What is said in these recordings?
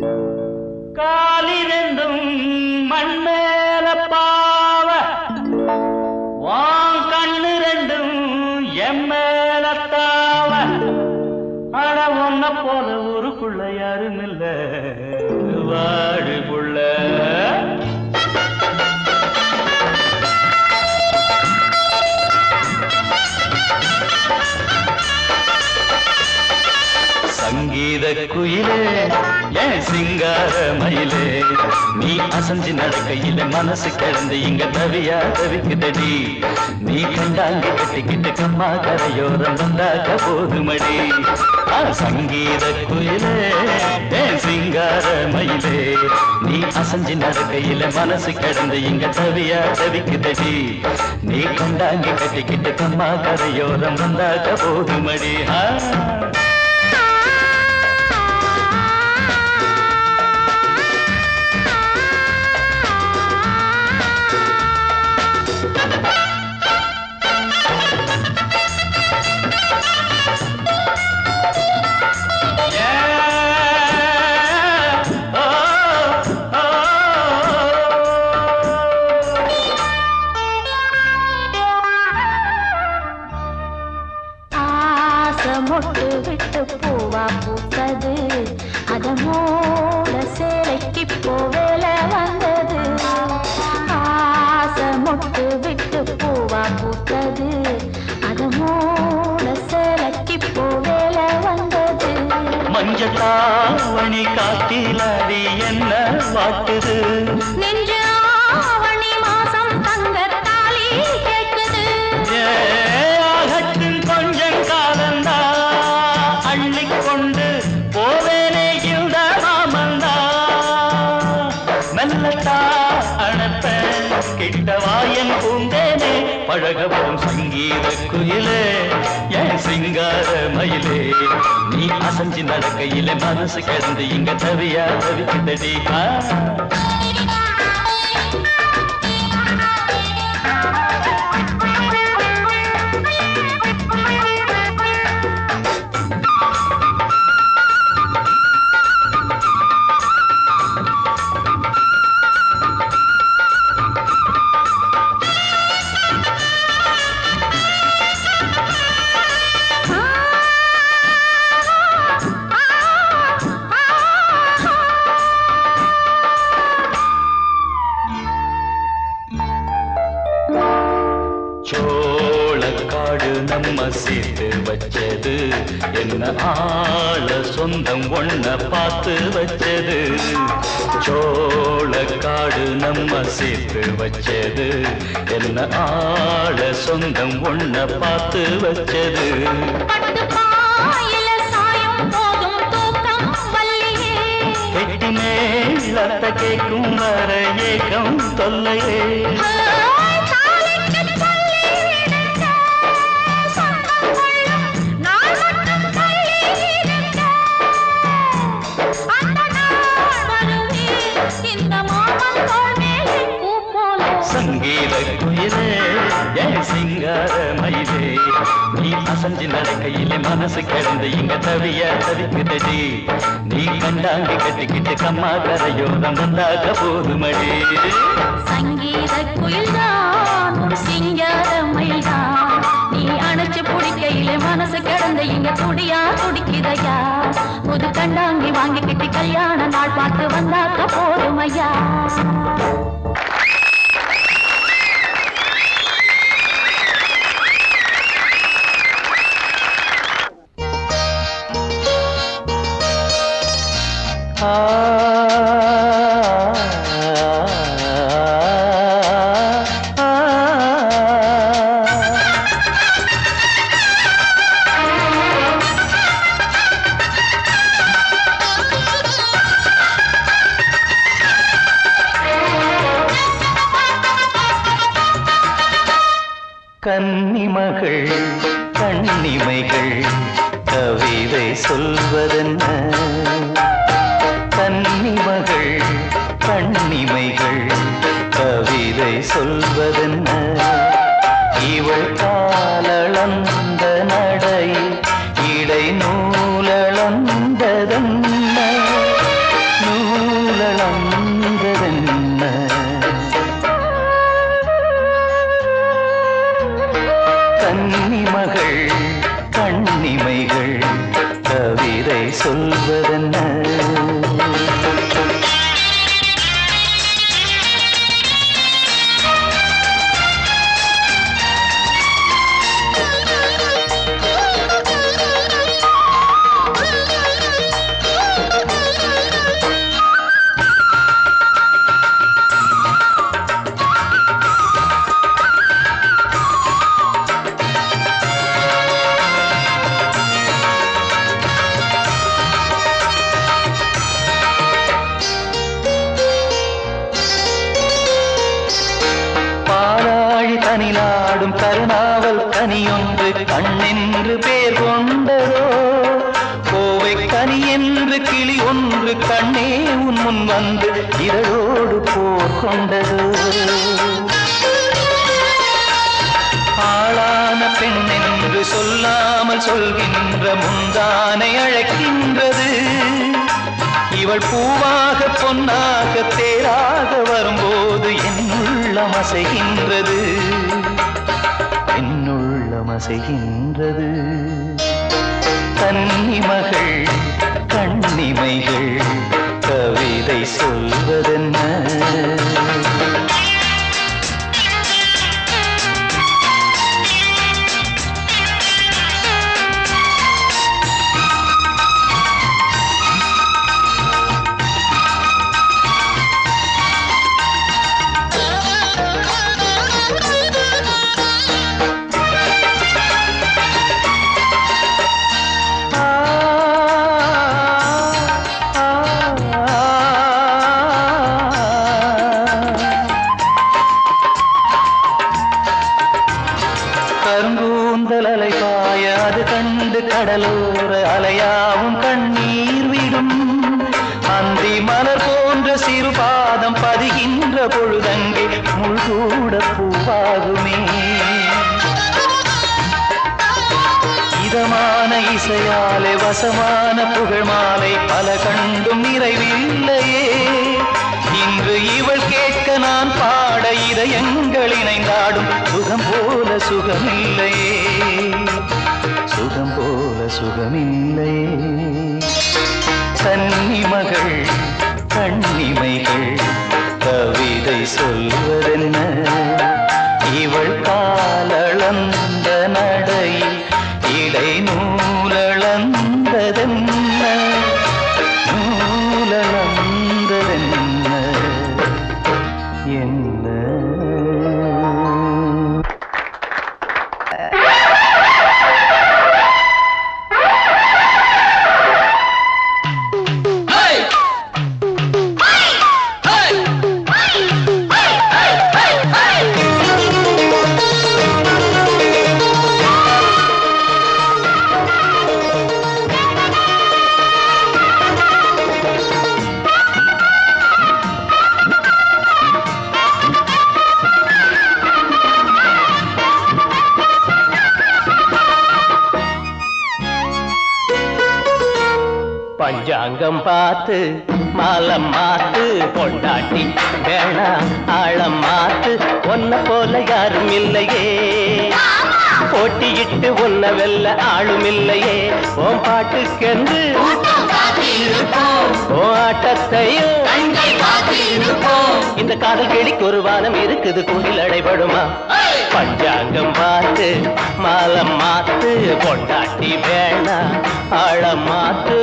காலிரெண்டும் மண்மேல பாவ வான் கண்ணு ரெண்டும் எம்மேல தாவ அட ஒன்ன போல ஊருக்குள்ள யாரும் இல்ல வாடு புள்ள சங்கீத குயிலே என் சிங்கார மயிலே நீ அசஞ்சு நடக்கையில மனசு கிடந்து இங்க தவியா தவிக்குதடி நீ கண்டாங்கி கட்டிக்கிட்டு கம்மா கரையோரம் வந்தாக்க போதுமடி ஆ, சங்கீத குயிலே என் சிங்கார மயிலே நீ அசஞ்சு நடக்கையில மனசு கிடந்து இங்க தவியா தவிக்குதடி நீ கண்டாங்கி கட்டிக்கிட்டு கம்மா கரையோரம் வந்தாக்க போதுமடி ஆ ஆசை மொட்டு விட்டு பூவா பூத்தது அத மூட சேலைக்கு போவேல வந்தது ஆசை மொட்டு விட்டு பூவா பூத்தது அத மூட சேலைக்கு போவேல வந்தது மஞ்சத்தாவணி காட்டிலாடி என்ன வாட்டுது நெஞ்சு ஆவணி மாசம் தங்க தாலி கேட்குது ஏகத்தின் கொஞ்சம் காலந்தா அள்ளிக்கொண்டு போவேனே இந்த மாமந்தா மெல்லத்தா அணப்ப கிட்டவாயன் பூந்தேனே பழகவும் சங்கீத குயிலே என் சிங்கார மயிலே நீ அசஞ்சு நடக்கையில மனசு கிடந்து இங்க தவியா தவிக்குதடி ஆ சோளக்காடு நம்ம சேர்த்து வச்சது என்ன ஆள சொந்தம் ஒண்ண பார்த்து வச்சது சோளக்காடு நம்ம சேர்த்து வச்சது என்ன ஆள சொந்தம் ஒண்ண பார்த்து வச்சது பட்டு பாயில சாயம் போதும் தூக்கம் வல்லியே கெட்டி மேலத்த கேட்கும் வர ஏக்கம் தொல்லையே ஹாய், தாலிக்கு தள்ளி விடுங்க. சொந்தம் கொள்ளும் நாள் மட்டும் தள்ளி விடுங்க. அந்த நாள் வருமே, இந்த மாமன் தோள் மேலே பூ போல. சங்கீத குயிலே என் சிங்கார மயிலே நீ அசஞ்சு நடக்கையிலே மனசு கிடந்து இங்க தவிய தவிக்குதடி நீ கண்டாங்கி கட்டிக்கிட்டு கம்மா கரையோரம் வந்தாக போதுமடி சங்கீத குயில்தான் உன் சிங்கார மயில்தான் நீ அணைச்சு பிடிக்கையிலே மனசு கிடந்த இங்க துடியா துடிக்குதையா புது கண்டாங்கி வாங்கிக்கிட்டு கல்யாண நாள் பார்த்து வந்தாக்க போதுமையா கன்னிமகள் கண்ணிமைகள் கவிதை சொல்வதென்ன கன்னிமகள் கண்ணிமைகள் கவிதை சொல்வதென்ன இவள் காலளந்த நடை இடை நூலளந்ததென்ன சொல்வதென்ன பாலாழி தனிநாடும் கருணாவல் கனியொன்று கண்ணென்று பேர் கொண்டதோ கோவை கனி என்று கிளி ஒன்று கண்ணே உன் முன் வந்து இதழோடு போர் கொண்டதோ ஆளான பெண் என்று சொல்லாமல் சொல்கின்ற முந்தானை அழைக்கின்றது இவள் பூவாக பொன்னாக தேராக வரும்போது என்னுள்ளம் அசைகின்றது என்னுள்ளம் அசைகின்றது கன்னிமகள் கண்ணிமைகள் கவிதை சொல்வதென்ன கருங்கூந்தல் அலை பாய அது கண்டு கடலோர அலையாவும் கண்ணீர் விடும் அந்தி மலர் போன்ற சிறு பாதம் பதிகின்ற பொழுதங்கே முள்கூட பூவாகுமே இதமான இசையாலே வசமான புகழ் மாலை பல கண்டும் நிறைவில்லையே இன்று இவள் கேட்க நான் பாட இதயங்கள் இணைந்தாடும் சுகம் போல சுகமில்லையே சுகம் போல சுகமில்லையே கன்னிமகள் கண்ணிமைகள் கவிதை சொல்வதென்ன இவள் காலளந்த நடையில் இடை நூலளந்ததென்ன நூலளந்ததென்ன என்ன பஞ்சாங்கம் பார்த்து மாலம் மாத்து பொண்டாட்டி வேணாம் ஆழம் மாத்து ஒன்ன போல யாரும் இல்லையே போட்டியிட்டு உன்ன வெல்ல ஆளும் இல்லையே ஓம் பாட்டுக்கென்று ஓ ஆட்டத்தையும் இந்த காதல் கிளிக்கு ஒரு வானம் இருக்குது கூண்டில் அடைபடுமா பஞ்சாங்கம் பார்த்து மாலம் மாத்து பொண்டாட்டி வேணா ஆழம் மாத்து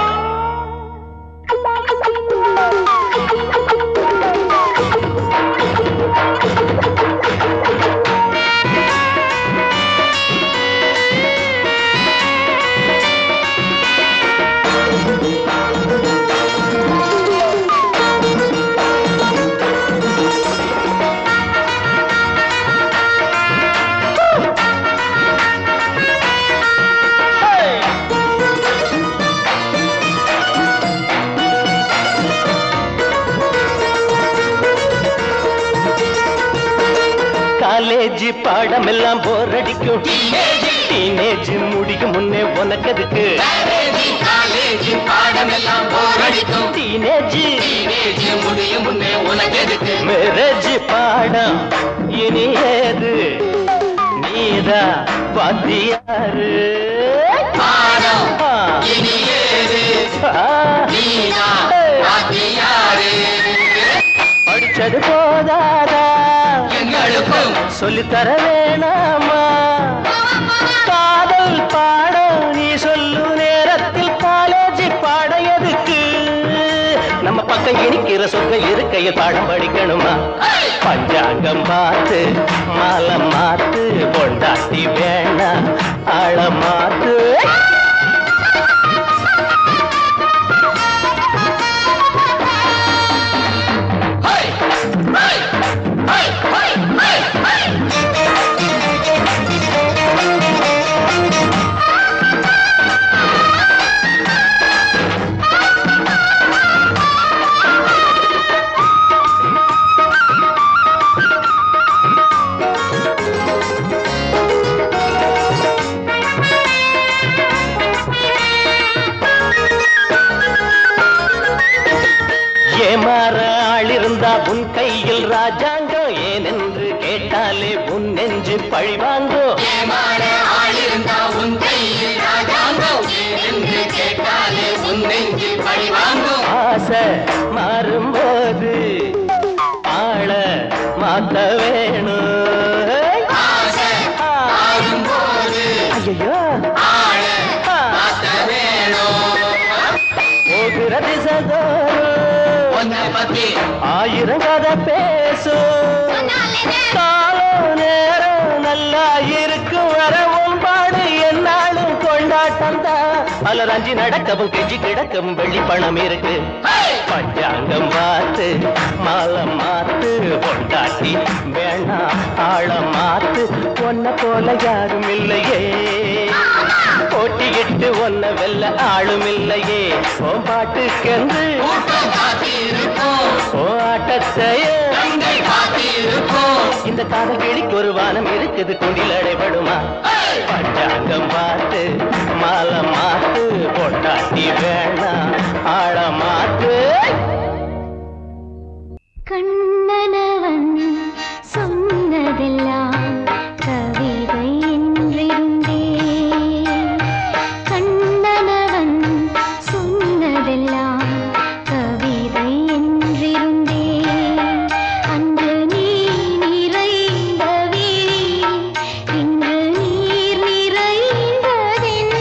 காலேஜ் பாடமெல்லாம் போர் அடிக்கும் டீனேஜ் முடிக்கும் முன்னே உனக்கு எதுக்கு காலேஜ் பாடமெல்லாம் போரடிக்கும் டீனேஜ் டீனேஜ் முடியும் முன்னே உனக்கு எதுக்கு மேரேஜ் பாடம் இனி ஏது நீதா வாத்தியாரு பாடம் ஆ, இனி ஏது நீதான் வாத்தியாரே படிச்சது போதாதா எங்களுக்கும் சொல்லித்தர வேணாமா காதல் பாடம் நீ சொல்லு நேரத்தில் காலேஜ் பாட எதுக்கு நம்ம பக்கம் இனிக்கிற சொற்கள் இருக்கையில் பாடம் படிக்கணுமா பஞ்சாங்கம் பார்த்து மாலை மாத்து பொண்டாட்டி வேணா ஆழ மாத்து ஹை ஹை ஹை ஹை ஹை ஹை ஏமாற ஆள் இருந்தா உன் கையில் ராஜாங்கம் ஏனென்று கேட்டாலே உன் நெஞ்சு பழிவாங்கோ ஏமாற ஆளிருந்தா உன் கையில் ராஜாங்கம் என்று கேட்டாலே உன் நெஞ்சில் பழி வாங்கும் ஆசை மாறும்போது ஆள மாத்த வேணும் ஆசை ஆடும்போது ஐயோ ஆள மாத்த வேணும் போகிற திசதோறும் உன்னை பத்தி ஆயிரம் கதை பேசும் காலம் நேரம் நல்லா இருக்கும் வரவும் பாடு என்னாலும் கொண்டாட்டம் தான் பலர் அஞ்சு நடக்கவும் கெஞ்சி கிடக்கவும் வெள்ளி பணம் இருக்கு பஞ்சாங்கம் பார்த்து மாலை மாத்து பொண்டாட்டி வேணாம் ஆழ மாத்து ஒன்ன போல யாரும் இல்லையே போட்டியிட்டு ஒன்ன வெல்ல ஆளும் இல்லையே உன் பாட்டுக்கென்று கூட்டம் காத்திருக்கும் உன் ஆட்டத்தையே கண்கள் காத்திருக்கும் இந்த காதல் கிளிக்கு ஒரு வானம் இருக்குது குண்டில் அடைபடுமா பஞ்சாங்கம் பார்த்து மாலை மாத்து பொட்டாட்டி வேணாம் ஆழ மாத்து கண்ணனவன் சொன்னதெல்லாம் கவிதை என்றிருந்தே கண்ணனவன் சொன்னதெல்லாம் கவிதை என்றிருந்தே அன்று நீ நிறைந்த விழி இன்று நீர் நிறைந்ததென்ன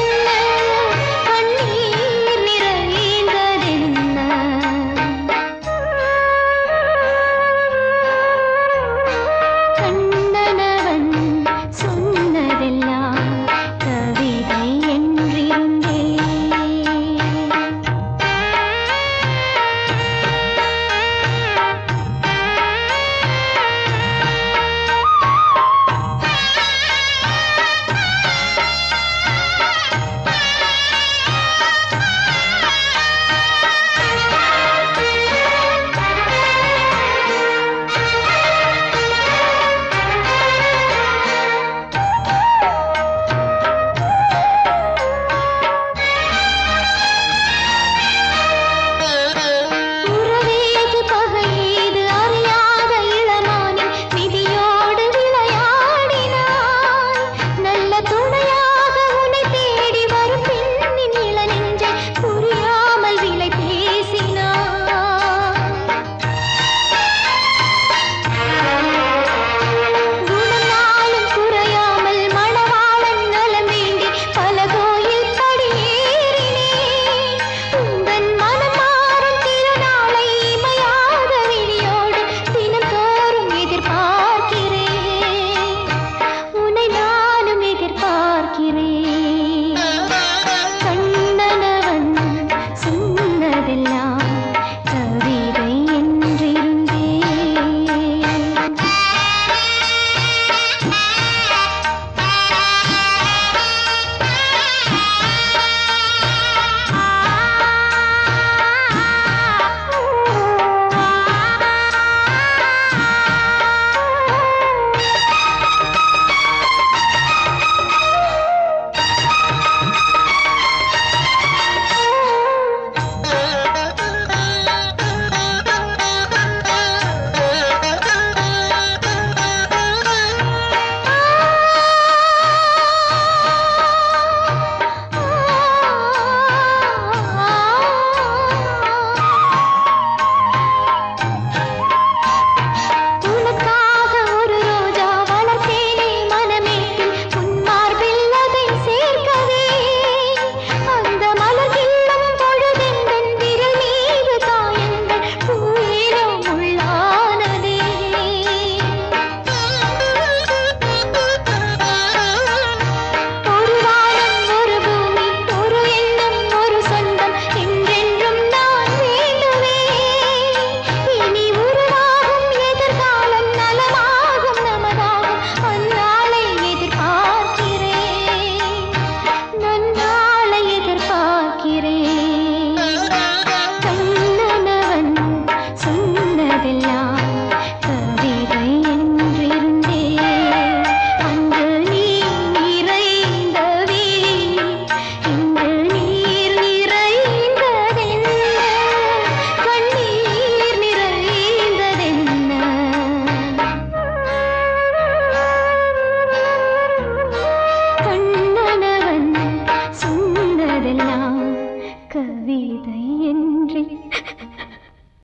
கண்ணீர் நிறைந்ததென்ன கண்ணனவன் சொன்னதெல்லாம் கவிதை என்றிருந்தே உறவேது பகையேது அறியாத இளமானின் விதியோடு விளையாடினாய் நல்ல துணையாக உன்னை தேடி வரும் பெண்ணின் இளநெஞ்சை புரியாமல் விலை பேசினாய் குணநாளும் குறையாமல் மணவாளன் நலம் வேண்டி பல கோயில் படியேறினேன் உந்தன் மனம் மாறும் திருநாளை இமையாத விழியோடு தினந்தோறும் எதிர்பார்க்கிறேன் உன்னை நானும் எதிர்பார்க்கிறேன் கண்ணனவன் சொன்னதெல்லாம்